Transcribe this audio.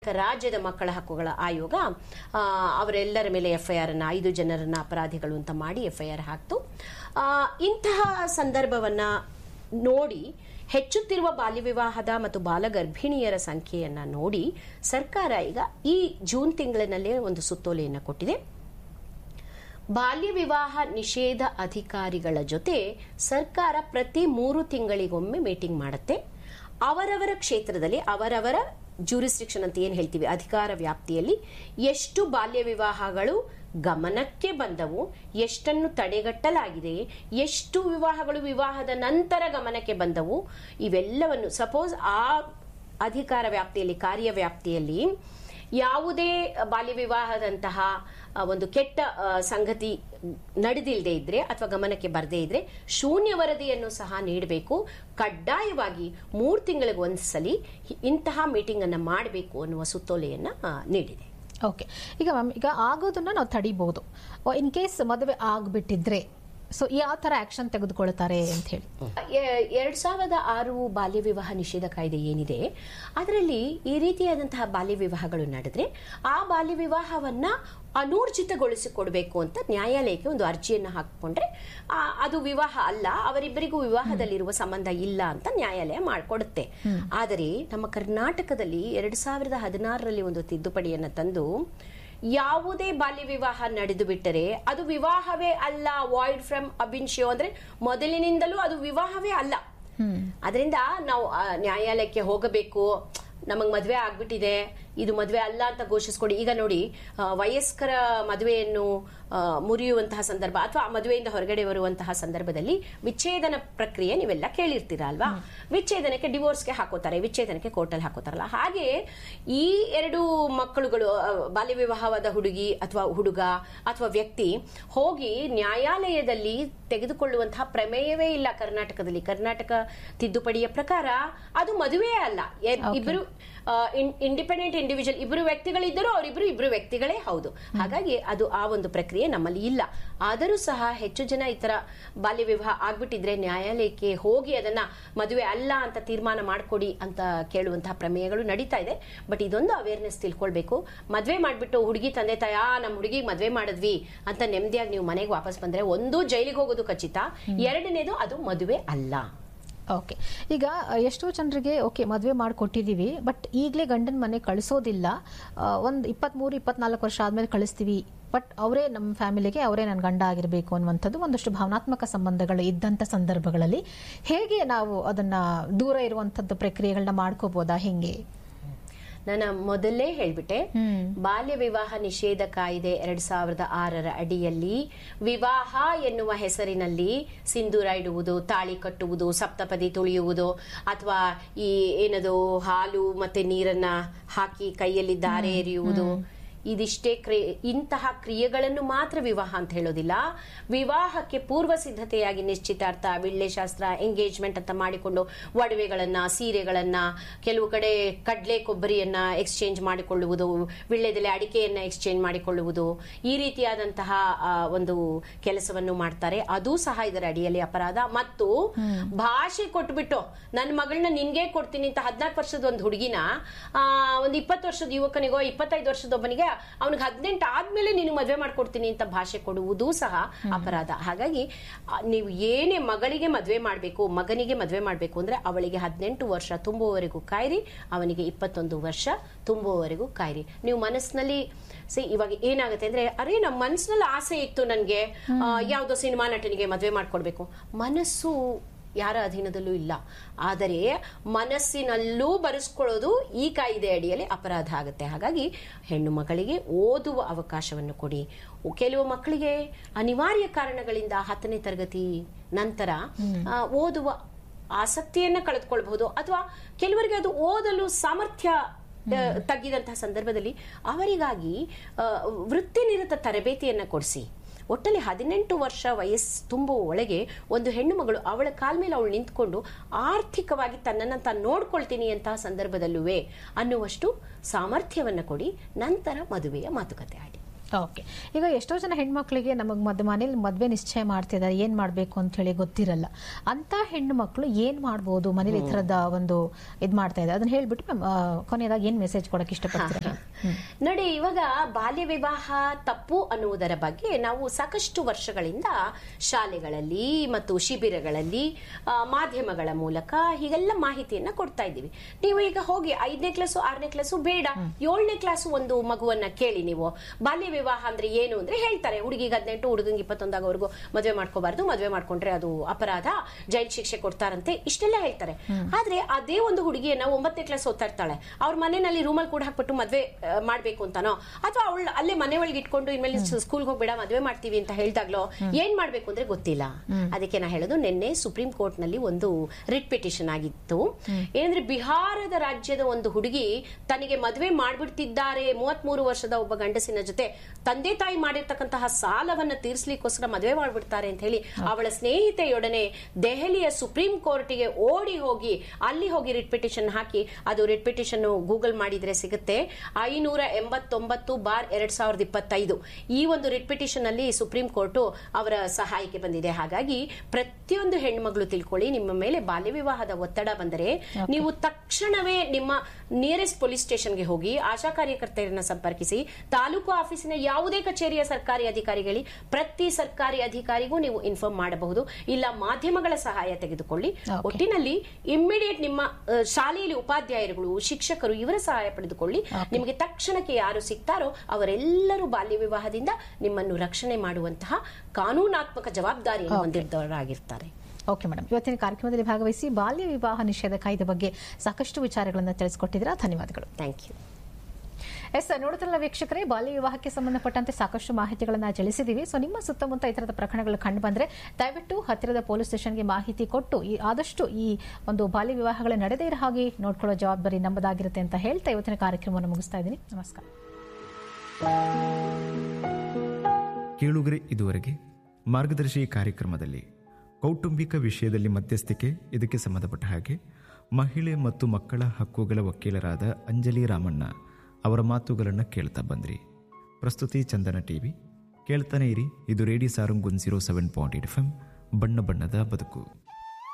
ರಾಜ್ಯದ ಮಕ್ಕಳ ಹಕ್ಕುಗಳ ಆಯೋಗ ಆ, ಅವರೆಲ್ಲರ ಮೇಲೆ ಎಫ್ಐಆರ್ ಅನ್ನ ಐದು ಜನರನ್ನ ಅಪರಾಧಿಗಳು ಅಂತ ಮಾಡಿ ಎಫ್ಐಆರ್ ಹಾಕ್ತು ಆ, ಇಂತಹ ಸಂದರ್ಭವನ್ನ ನೋಡಿ ಹೆಚ್ಚುತ್ತಿರುವ ಬಾಲ್ಯ ವಿವಾಹದ ಮತ್ತು ಬಾಲ ಗರ್ಭಿಣಿಯರ ಸಂಖ್ಯೆಯನ್ನ ನೋಡಿ ಸರ್ಕಾರ ಈಗ ಈ ಜೂನ್ ತಿಂಗಳಿನಲ್ಲೇ ಒಂದು ಸುತ್ತೋಲೆಯನ್ನ ಕೊಟ್ಟಿದೆ ಬಾಲ್ಯ ವಿವಾಹ ನಿಷೇಧ ಅಧಿಕಾರಿಗಳ ಜೊತೆ ಸರ್ಕಾರ ಪ್ರತಿ ಮೂರು ತಿಂಗಳಿಗೊಮ್ಮೆ ಮೀಟಿಂಗ್ ಮಾಡುತ್ತೆ ಅವರವರ ಕ್ಷೇತ್ರದಲ್ಲಿ ಅವರವರ ಜೂರಿಸ್ಟಿಕ್ಷನ್ ಅಂತ ಏನು ಹೇಳ್ತೀವಿ ಅಧಿಕಾರ ವ್ಯಾಪ್ತಿಯಲ್ಲಿ ಎಷ್ಟು ಬಾಲ್ಯ ವಿವಾಹಗಳು ಗಮನಕ್ಕೆ ಬಂದವು ಎಷ್ಟನ್ನು ತಡೆಗಟ್ಟಲಾಗಿದೆ ಎಷ್ಟು ವಿವಾಹಗಳು ವಿವಾಹದ ನಂತರ ಗಮನಕ್ಕೆ ಬಂದವು ಇವೆಲ್ಲವನ್ನು ಸಪೋಸ್ ಆ ಅಧಿಕಾರ ವ್ಯಾಪ್ತಿಯಲ್ಲಿ ಕಾರ್ಯ ವ್ಯಾಪ್ತಿಯಲ್ಲಿ ಯಾವುದೇ ಬಾಲ್ಯ ವಿವಾಹದಂತಹ ಆ, ಒಂದು ಕೆಟ್ಟ ಆ, ಸಂಗತಿ ನಡೆದಿಲ್ಲದೆ ಇದ್ರೆ ಅಥವಾ ಗಮನಕ್ಕೆ ಬರದೇ ಇದ್ರೆ ಶೂನ್ಯ ವರದಿಯನ್ನು ಸಹ ನೀಡಬೇಕು ಕಡ್ಡಾಯವಾಗಿ ಮೂರು ತಿಂಗಳಿಗೆ ಒಂದ್ಸಲಿ ಇಂತಹ ಮೀಟಿಂಗ್ ಅನ್ನ ಮಾಡಬೇಕು ಅನ್ನುವ ಸುತ್ತೋಲೆಯನ್ನ ಆ, ನೀಡಿದೆ ಓಕೆ ಈಗ ಮ್ಯಾಮ್ ಈಗ ಆಗೋದನ್ನ ನಾವು ತಡಿಬಹುದು ಇನ್ ಕೇಸ್ ಮದುವೆ ಆಗ್ಬಿಟ್ಟಿದ್ರೆ ಸೊ ಯಾವ ತರ ಆಕ್ಷನ್ ತೆಗೆದುಕೊಳ್ತಾರೆ ಅಂತ ಹೇಳಿ ಎ- ಎರಡ್ ಸಾವಿರದ ಆರು ಬಾಲ್ಯ ವಿವಾಹ ನಿಷೇಧ ಕಾಯ್ದೆ ಏನಿದೆ ಅದರಲ್ಲಿ ಈ ರೀತಿಯಾದಂತಹ ಬಾಲ್ಯ ವಿವಾಹಗಳು ನಡೆದ್ರೆ ಆ ಬಾಲ್ಯ ವಿವಾಹವನ್ನ ಅನೂರ್ಜಿತಗೊಳಿಸಿಕೊಡ್ಬೇಕು ಅಂತ ನ್ಯಾಯಾಲಯಕ್ಕೆ ಒಂದು ಅರ್ಜಿಯನ್ನ ಹಾಕೊಂಡ್ರೆ ಆ, ಅದು ವಿವಾಹ ಅಲ್ಲ ಅವರಿಬ್ಬರಿಗೂ ವಿವಾಹದಲ್ಲಿರುವ ಸಂಬಂಧ ಇಲ್ಲ ಅಂತ ನ್ಯಾಯಾಲಯ ಮಾಡಿಕೊಡುತ್ತೆ ಆದರೆ ನಮ್ಮ ಕರ್ನಾಟಕದಲ್ಲಿ ಎರಡ್ ಸಾವಿರದ ಹದಿನಾರರಲ್ಲಿ ಒಂದು ತಿದ್ದುಪಡಿಯನ್ನ ತಂದು ಯಾವುದೇ ಬಾಲ್ಯ ವಿವಾಹ ನಡೆದು ಬಿಟ್ಟರೆ ಅದು ವಿವಾಹವೇ ಅಲ್ಲ ವಾಯ್ಡ್ ಫ್ರಮ್ ಅಬಿನ್ಶಿಯೋ ಅಂದ್ರೆ ಮೊದಲಿನಿಂದಲೂ ಅದು ವಿವಾಹವೇ ಅಲ್ಲ ಅದರಿಂದ ನಾವು ಆ, ನ್ಯಾಯಾಲಯಕ್ಕೆ ಹೋಗಬೇಕು ನಮಗ್ ಮದ್ವೆ ಆಗ್ಬಿಟ್ಟಿದೆ ಇದು ಮದ್ವೆ ಅಲ್ಲ ಅಂತ ಘೋಷಿಸ್ಕೊಡಿ ಈಗ ನೋಡಿ ಆ, ವಯಸ್ಕರ ಮದುವೆಯನ್ನು ಆ, ಮುರಿಯುವಂತಹ ಸಂದರ್ಭ ಅಥವಾ ಮದುವೆಯಿಂದ ಹೊರಗಡೆ ಬರುವಂತಹ ಸಂದರ್ಭದಲ್ಲಿ ವಿಚ್ಛೇದನ ಪ್ರಕ್ರಿಯೆ ನೀವೆಲ್ಲ ಕೇಳಿರ್ತೀರಾ ಅಲ್ವಾ ವಿಚ್ಛೇದನಕ್ಕೆ ಡಿವೋರ್ಸ್ಗೆ ಹಾಕೋತಾರೆ ವಿಚ್ಛೇದನಕ್ಕೆ ಕೋರ್ಟಲ್ಲಿ ಹಾಕೋತಾರಲ್ಲ ಹಾಗೆ ಈ ಎರಡು ಮಕ್ಕಳುಗಳು ಆ, ಬಾಲ್ಯ ವಿವಾಹವಾದ ಹುಡುಗಿ ಅಥವಾ ಹುಡುಗ ಅಥವಾ ವ್ಯಕ್ತಿ ಹೋಗಿ ನ್ಯಾಯಾಲಯದಲ್ಲಿ ತೆಗೆದುಕೊಳ್ಳುವಂತಹ ಪ್ರಮೇಯವೇ ಇಲ್ಲ ಕರ್ನಾಟಕದಲ್ಲಿ ಕರ್ನಾಟಕ ತಿದ್ದುಪಡಿಯ ಪ್ರಕಾರ ಅದು ಮದುವೆ ಅಲ್ಲ ಎ- ಇಬ್ಬರು ಇಂಡಿಪೆಂಡೆಂಟ್ ಇಂಡಿವಿಜುವಲ್ ಇಬ್ಬರು ವ್ಯಕ್ತಿಗಳಿದ್ದರೂ ಅವರಿಬ್ರು ಇಬ್ಬರು ವ್ಯಕ್ತಿಗಳೇ ಹೌದು ಹಾಗಾಗಿ ಅದು ಆ ಒಂದು ಪ್ರಕ್ರಿಯೆ ನಮ್ಮಲ್ಲಿ ಇಲ್ಲ ಆದರೂ ಸಹ ಹೆಚ್ಚು ಜನ ಈ ತರ ಬಾಲ್ಯ ವಿವಾಹ ಆಗ್ಬಿಟ್ಟಿದ್ರೆ ನ್ಯಾಯಾಲಯಕ್ಕೆ ಹೋಗಿ ಅದನ್ನ ಮದುವೆ ಅಲ್ಲ ಅಂತ ತೀರ್ಮಾನ ಮಾಡ್ಕೊಡಿ ಅಂತ ಕೇಳುವಂತಹ ಪ್ರಮೇಯಗಳು ನಡೀತಾ ಇದೆ ಬಟ್ ಇದೊಂದು ಅವೇರ್ನೆಸ್ ತಿಳ್ಕೊಳ್ಬೇಕು ಮದ್ವೆ ಮಾಡ್ಬಿಟ್ಟು ಹುಡುಗಿ ತಂದೆ ತಾಯ ಆ ನಮ್ಮ ಹುಡುಗಿಗೆ ಮದ್ವೆ ಮಾಡಿದ್ವಿ ಅಂತ ನೆಮ್ಮದಿಯಾಗಿ ನೀವು ಮನೆಗೆ ವಾಪಸ್ ಬಂದ್ರೆ ಒಂದು ಜೈಲಿಗೆ ಹೋಗೋದು ಖಚಿತ ಎರಡನೇದು ಅದು ಮದುವೆ ಅಲ್ಲ ಓಕೆ ಈಗ ಆ, ಎಷ್ಟೋ ಜನರಿಗೆ ಓಕೆ ಮದುವೆ ಮಾಡಿಕೊಟ್ಟಿದ್ದೀವಿ ಬಟ್ ಈಗಲೇ ಗಂಡನ ಮನೆ ಕಳಿಸೋದಿಲ್ಲ ಒಂದು ಇಪ್ಪತ್ತ್ಮೂರು ಇಪ್ಪತ್ನಾಲ್ಕು ವರ್ಷ ಆದ್ಮೇಲೆ ಕಳಿಸ್ತೀವಿ ಬಟ್ ಅವರೇ ನಮ್ಮ ಫ್ಯಾಮಿಲಿಗೆ ಅವರೇ ನನ್ನ ಗಂಡ ಆಗಿರಬೇಕು ಅನ್ನುವಂಥದ್ದು ಒಂದಷ್ಟು ಭಾವನಾತ್ಮಕ ಸಂಬಂಧಗಳು ಇದ್ದಂಥ ಸಂದರ್ಭಗಳಲ್ಲಿ ಹೇಗೆ ನಾವು ಅದನ್ನ ದೂರ ಇರುವಂಥದ್ದು ಪ್ರಕ್ರಿಯೆಗಳನ್ನ ಮಾಡ್ಕೋಬೋದಾ ಹೆಂಗೆ ನಾನು ಮೊದಲೇ ಹೇಳ್ಬಿಟ್ಟೆ ಹ್ಮ್. ಬಾಲ್ಯ ವಿವಾಹ ನಿಷೇಧ ಕಾಯ್ದೆ ಎರಡ್ ಸಾವಿರದ ಆರರ ಅಡಿಯಲ್ಲಿ ವಿವಾಹ ಎನ್ನುವ ಹೆಸರಿನಲ್ಲಿ ಸಿಂಧೂರ ಇಡುವುದು ತಾಳಿ ಕಟ್ಟುವುದು ಸಪ್ತಪದಿ ತುಳಿಯುವುದು ಅಥವಾ ಈ ಏನದು ಹಾಲು ಮತ್ತೆ ನೀರನ್ನ ಹಾಕಿ ಕೈಯಲ್ಲಿ ದಾರೆ ಎರೆಯುವುದು ಇದಿಷ್ಟೇ ಕ್ರಿ ಇಂತಹ ಕ್ರಿಯೆಗಳನ್ನು ಮಾತ್ರ ವಿವಾಹ ಅಂತ ಹೇಳೋದಿಲ್ಲ ವಿವಾಹಕ್ಕೆ ಪೂರ್ವ ಸಿದ್ಧತೆಯಾಗಿ ನಿಶ್ಚಿತಾರ್ಥ ಶಾಸ್ತ್ರ ಎಂಗೇಜ್ಮೆಂಟ್ ಅಂತ ಮಾಡಿಕೊಂಡು ಒಡವೆಗಳನ್ನ ಸೀರೆಗಳನ್ನ ಕೆಲವು ಕಡೆ ಕಡ್ಲೆ ಕೊಬ್ಬರಿಯನ್ನ ಎಕ್ಸ್ಚೇಂಜ್ ಮಾಡಿಕೊಳ್ಳುವುದು ವಿಳ್ಳೆದೆಲೆ ಅಡಿಕೆಯನ್ನ ಎಕ್ಸ್ಚೇಂಜ್ ಮಾಡಿಕೊಳ್ಳುವುದು ಈ ರೀತಿಯಾದಂತಹ ಆ, ಒಂದು ಕೆಲಸವನ್ನು ಮಾಡ್ತಾರೆ ಅದು ಸಹ ಇದರ ಅಡಿಯಲ್ಲಿ ಅಪರಾಧ ಮತ್ತು ಭಾಷೆ ಕೊಟ್ಬಿಟ್ಟು ನನ್ನ ಮಗಳನ್ನ ನಿನ್ಗೆ ಕೊಡ್ತೀನಿ ಅಂತ ಹದಿನಾಲ್ಕು ವರ್ಷದ ಒಂದು ಹುಡುಗಿನ ಆ, ಒಂದು ಇಪ್ಪತ್ತು ವರ್ಷದ ಯುವಕನಿಗೋ ಇಪ್ಪತ್ತೈದು ವರ್ಷದೊಬ್ಬನಿಗೆ ಅವನಿಗೆ ಹದಿನೆಂಟು ಆದ್ಮೇಲೆ ನೀನು ಮದುವೆ ಮಾಡ್ಕೊಡ್ತೀನಿ ಅಂತ ಭಾಷೆ ಕೊಡುವುದು ಸಹ ಅಪರಾಧ ಹಾಗಾಗಿ ಆ, ನೀವು ಏನೇ ಮಗಳಿಗೆ ಮದುವೆ ಮಾಡಬೇಕು ಮಗನಿಗೆ ಮದುವೆ ಮಾಡಬೇಕು ಅಂದ್ರೆ ಅವಳಿಗೆ ಹದಿನೆಂಟು ವರ್ಷ ತುಂಬುವವರೆಗೂ ಕಾಯಿರಿ ಅವನಿಗೆ ಇಪ್ಪತ್ತೊಂದು ವರ್ಷ ತುಂಬುವವರೆಗೂ ಕಾಯಿರಿ ನೀವು ಮನಸ್ಸಿನಲ್ಲಿ ಸಿ ಇವಾಗ ಏನಾಗುತ್ತೆ ಅಂದ್ರೆ ಅರೆ ನಮ್ಮ ಮನಸ್ಸಿನಲ್ಲಿ ಆಸೆ ಇತ್ತು ನನಗೆ ಯಾವುದೋ ಸಿನಿಮಾ ನಟನಿಗೆ ಮದುವೆ ಮಾಡ್ಕೊಡ್ಬೇಕು ಮನಸ್ಸು ಯಾರ ಅಧೀನದಲ್ಲೂ ಇಲ್ಲ ಆದರೆ ಮನಸ್ಸಿನಲ್ಲೂ ಬರೆಸ್ಕೊಳ್ಳೋದು ಈ ಕಾಯ್ದೆ ಅಡಿಯಲ್ಲಿ ಅಪರಾಧ ಆಗುತ್ತೆ ಹಾಗಾಗಿ ಹೆಣ್ಣು ಮಕ್ಕಳಿಗೆ ಓದುವ ಅವಕಾಶವನ್ನು ಕೊಡಿ ಕೆಲವು ಮಕ್ಕಳಿಗೆ ಅನಿವಾರ್ಯ ಕಾರಣಗಳಿಂದ ಹತ್ತನೇ ತರಗತಿ ನಂತರ ಆ, ಓದುವ ಆಸಕ್ತಿಯನ್ನ ಕಳೆದುಕೊಳ್ಬಹುದು ಅಥವಾ ಕೆಲವರಿಗೆ ಅದು ಓದಲು ಸಾಮರ್ಥ್ಯ ಆ, ತಗ್ಗಿದಂತಹ ಸಂದರ್ಭದಲ್ಲಿ ಅವರಿಗಾಗಿ ಆ, ವೃತ್ತಿನಿರತ ತರಬೇತಿಯನ್ನ ಕೊಡಿಸಿ ಒಟ್ಟಲ್ಲಿ ಹದಿನೆಂಟು ವರ್ಷ ವಯಸ್ಸು ತುಂಬುವ ಒಳಗೆ ಒಂದು ಹೆಣ್ಣು ಮಗಳು ಅವಳ ಕಾಲ ಮೇಲೆ ಅವಳು ನಿಂತ್ಕೊಂಡು ಆರ್ಥಿಕವಾಗಿ ತನ್ನನ್ನು ತಾನು ನೋಡ್ಕೊಳ್ತೀನಿ ಅಂತಹ ಸಂದರ್ಭದಲ್ಲೂ ಅನ್ನುವಷ್ಟು ಸಾಮರ್ಥ್ಯವನ್ನ ಕೊಡಿ ನಂತರ ಮದುವೆಯ ಮಾತುಕತೆ ಆಡಿ ಓಕೆ ಈಗ ಎಷ್ಟೋ ಜನ ಹೆಣ್ಮಕ್ಳಿಗೆ ನಮಗೆ ಮದ್ ಮನೇಲಿ ಮದ್ವೆ ನಿಶ್ಚಯ ಮಾಡ್ತಿದ್ದಾರೆ ಏನ್ ಮಾಡ್ಬೇಕು ಅಂತ ಹೇಳಿ ಗೊತ್ತಿರಲ್ಲ ಅಂತ ಹೆಣ್ಣು ಮಕ್ಕಳು ಏನ್ ಮಾಡ್ಬೋದು ಮನೇಲಿ ಈ ತರದ ಒಂದು ಇದ್ ಮಾಡ್ತಾ ಇದ್ದಾರೆ ಅದನ್ನ ಹೇಳ್ಬಿಟ್ಟು ಮ್ಯಾಮ್ ಕೊನೆಯದಾಗಿ ಏನ್ ಮೆಸೇಜ್ ಕೊಡಕ್ ಇಷ್ಟಪಡ್ತೀರಾ ನೋಡಿ ಇವಾಗ ಬಾಲ್ಯ ವಿವಾಹ ತಪ್ಪು ಅನ್ನುವುದರ ಬಗ್ಗೆ ನಾವು ಸಾಕಷ್ಟು ವರ್ಷಗಳಿಂದ ಶಾಲೆಗಳಲ್ಲಿ ಮತ್ತು ಶಿಬಿರಗಳಲ್ಲಿ ಆ, ಮಾಧ್ಯಮಗಳ ಮೂಲಕ ಹೀಗೆಲ್ಲ ಮಾಹಿತಿಯನ್ನ ಕೊಡ್ತಾ ಇದ್ದೀವಿ ನೀವು ಈಗ ಹೋಗಿ ಐದನೇ ಕ್ಲಾಸು ಆರನೇ ಕ್ಲಾಸು ಬೇಡ ಏಳನೇ ಕ್ಲಾಸು ಒಂದು ಮಗುವನ್ನ ಕೇಳಿ ನೀವು ಬಾಲ್ಯ ವಿವಾಹ ಅಂದ್ರೆ ಏನು ಅಂದ್ರೆ ಹೇಳ್ತಾರೆ ಹುಡುಗಿಗೆ ಹದಿನೆಂಟು ಹುಡುಗಂಗೆ ಇಪ್ಪತ್ತೊಂದು ಆಗೋವರೆಗೂ ಮದುವೆ ಮಾಡ್ಕೋಬಾರ್ದು ಮದುವೆ ಮಾಡ್ಕೊಂಡ್ರೆ ಅದು ಅಪರಾಧ ಜೈಲ್ ಶಿಕ್ಷೆ ಕೊಡ್ತಾರಂತೆ ಇಷ್ಟೆಲ್ಲ ಹೇಳ್ತಾರೆ ಆದ್ರೆ ಅದೇ ಒಂದು ಹುಡುಗಿಯನ್ನ ಒಂಬತ್ತನೇ ಕ್ಲಾಸ್ ಓದ್ತಾ ಇರ್ತಾಳೆ ಅವ್ರ ಮನೆಯಲ್ಲಿ ರೂಮಲ್ಲಿ ಕೂಡ ಹಾಕ್ಬಿಟ್ಟು ಮದ್ವೆ ಆ, ಮಾಡ್ಬೇಕು ಅಂತಾನೋ ಅಥವಾ ಅವಳು ಅಲ್ಲೇ ಮನೆ ಒಳಗೆ ಇಟ್ಕೊಂಡು ಇನ್ಮೇಲೆ ಸ್ಕೂಲ್ಗೆ ಹೋಗ್ಬೇಡ ಮದ್ವೆ ಮಾಡ್ತೀವಿ ಅಂತ ಹೇಳ್ದಾಗ್ಲೋ ಏನ್ ಮಾಡ್ಬೇಕು ಅಂದ್ರೆ ಗೊತ್ತಿಲ್ಲ ಅದಕ್ಕೆ ನಾ ಹೇಳೋದು ನಿನ್ನೆ ಸುಪ್ರೀಂ ಕೋರ್ಟ್ ನಲ್ಲಿ ಒಂದು ರಿಟ್ ಪಿಟಿಷನ್ ಆಗಿತ್ತು ಏನಂದ್ರೆ ಬಿಹಾರದ ರಾಜ್ಯದ ಒಂದು ಹುಡುಗಿ ತನಗೆ ಮದುವೆ ಮಾಡ್ಬಿಡ್ತಿದ್ದಾರೆ ಮೂವತ್ಮೂರು ವರ್ಷದ ಒಬ್ಬ ಗಂಡಸಿನ ಜೊತೆ ತಂದೆ ತಾಯಿ ಮಾಡಿರ್ತಕ್ಕಂತಹ ಸಾಲವನ್ನ ತೀರ್ಸ್ಲಿಕ್ಕೋಸ್ಕರ ಮದುವೆ ಮಾಡ್ಬಿಡ್ತಾರೆ ಅಂತ ಹೇಳಿ ಅವಳ ಸ್ನೇಹಿತೆಯೊಡನೆ ದೆಹಲಿಯ ಸುಪ್ರೀಂ ಕೋರ್ಟಿಗೆ ಓಡಿ ಹೋಗಿ ಅಲ್ಲಿ ಹೋಗಿ ರಿಟ್ ಪಿಟಿಷನ್ ಹಾಕಿ ಅದು ರಿಟ್ ಪಿಟಿಷನ್ ಗೂಗಲ್ ಮಾಡಿದ್ರೆ ಸಿಗುತ್ತೆ ಐನೂರ ಎಂಬತ್ತೊಂಬತ್ತು ಬಾರ್ ಎರಡ್ ಸಾವಿರದ ಇಪ್ಪತ್ತೈದು ಈ ಒಂದು ರಿಟ್ ಪಿಟಿಷನ್ ಅಲ್ಲಿ ಸುಪ್ರೀಂ ಕೋರ್ಟ್ ಅವರ ಸಹಾಯಕ್ಕೆ ಬಂದಿದೆ ಹಾಗಾಗಿ ಪ್ರತಿಯೊಂದು ಹೆಣ್ಮಗಳು ತಿಳ್ಕೊಳ್ಳಿ ನಿಮ್ಮ ಮೇಲೆ ಬಾಲ್ಯ ವಿವಾಹದ ಒತ್ತಡ ಬಂದರೆ ನೀವು ತಕ್ಷಣವೇ ನಿಮ್ಮ ನಿಯರೆಸ್ಟ್ ಪೊಲೀಸ್ ಸ್ಟೇಷನ್ಗೆ ಹೋಗಿ ಆಶಾ ಕಾರ್ಯಕರ್ತೆಯರನ್ನ ಸಂಪರ್ಕಿಸಿ ತಾಲೂಕು ಆಫೀಸಿನ ಯಾವುದೇ ಕಚೇರಿಯ ಸರ್ಕಾರಿ ಅಧಿಕಾರಿಗಳಿಗೆ ಪ್ರತಿ ಸರ್ಕಾರಿ ಅಧಿಕಾರಿಗೂ ನೀವು ಇನ್ಫಾರ್ಮ್ ಮಾಡಬಹುದು ಇಲ್ಲ ಮಾಧ್ಯಮಗಳ ಸಹಾಯ ತೆಗೆದುಕೊಳ್ಳಿ Okay. ಒಟ್ಟಿನಲ್ಲಿ ಇಮ್ಮಿಡಿಯೇಟ್ ನಿಮ್ಮ ಆ, ಶಾಲೆಯಲ್ಲಿ ಉಪಾಧ್ಯಾಯರುಗಳು ಶಿಕ್ಷಕರು ಇವರ ಸಹಾಯ ಪಡೆದುಕೊಳ್ಳಿ ನಿಮಗೆ ತಕ್ಷಣಕ್ಕೆ ಯಾರು ಸಿಗ್ತಾರೋ ಅವರೆಲ್ಲರೂ ಬಾಲ್ಯ ವಿವಾಹದಿಂದ ನಿಮ್ಮನ್ನು ರಕ್ಷಣೆ ಮಾಡುವಂತಹ ಕಾನೂನಾತ್ಮಕ ಜವಾಬ್ದಾರಿಯನ್ನು ಹೊಂದಿದ್ದವರಾಗಿರ್ತಾರೆ ಓಕೆ ಮೇಡಮ್ ಇವತ್ತಿನ ಕಾರ್ಯಕ್ರಮದಲ್ಲಿ ಭಾಗವಹಿಸಿ ಬಾಲ್ಯ ವಿವಾಹ ನಿಷೇಧ ಕಾಯ್ದೆ ಬಗ್ಗೆ ಸಾಕಷ್ಟು ವಿಚಾರಗಳನ್ನು ತಿಳಿಸ್ಕೊಟ್ಟಿದ್ದೀರಾ ಧನ್ಯವಾದಗಳು ಥ್ಯಾಂಕ್ ಯು ಎಸ್ ನೋಡುತ್ತಿರಲ್ಲ ವೀಕ್ಷಕರೇ ಬಾಲ್ಯ ವಿವಾಹಕ್ಕೆ ಸಂಬಂಧಪಟ್ಟಂತೆ ಸಾಕಷ್ಟು ಮಾಹಿತಿಗಳನ್ನ ತಿಳಿಸಿದ್ದೀವಿ ಸೊ ನಿಮ್ಮ ಸುತ್ತಮುತ್ತ ಈ ತರದ ಪ್ರಕರಣಗಳು ಕಂಡು ಬಂದ್ರೆ ದಯವಿಟ್ಟು ಹತ್ತಿರದ ಪೊಲೀಸ್ ಸ್ಟೇಷನ್ಗೆ ಮಾಹಿತಿ ಕೊಟ್ಟು ಈ ಆದಷ್ಟು ಈ ಒಂದು ಬಾಲ್ಯ ವಿವಾಹಗಳು ನಡೆದೇ ಇರೋ ಹಾಗೆ ನೋಡ್ಕೊಳ್ಳೋ ಜವಾಬ್ದಾರಿ ನಮ್ಮದಾಗಿರುತ್ತೆ ಅಂತ ಹೇಳ್ತಾ ಇವತ್ತಿನ ಕಾರ್ಯಕ್ರಮವನ್ನು ಮುಗಿಸ್ತಾ ಇದ್ದೀನಿ ನಮಸ್ಕಾರ ಕೇಳುಗರೆ ಇದುವರೆಗೆ ಮಾರ್ಗದರ್ಶಿ ಕಾರ್ಯಕ್ರಮದಲ್ಲಿ ಕೌಟುಂಬಿಕ ವಿಷಯದಲ್ಲಿ ಮಧ್ಯಸ್ಥಿಕೆ ಇದಕ್ಕೆ ಸಂಬಂಧಪಟ್ಟ ಹಾಗೆ ಮಹಿಳೆ ಮತ್ತು ಮಕ್ಕಳ ಹಕ್ಕುಗಳ ವಕೀಲರಾದ ಅಂಜಲಿ ರಾಮಣ್ಣ ಅವರ ಮಾತುಗಳನ್ನು ಕೇಳ್ತಾ ಬಂದ್ರಿ ಪ್ರಸ್ತುತಿ ಚಂದನ ಟಿವಿ ಕೇಳ್ತಾನೆ ಇರಿ ಇದು radio Sarang one zero seven point eight F M ಬಣ್ಣ ಬಣ್ಣದ ಬದುಕು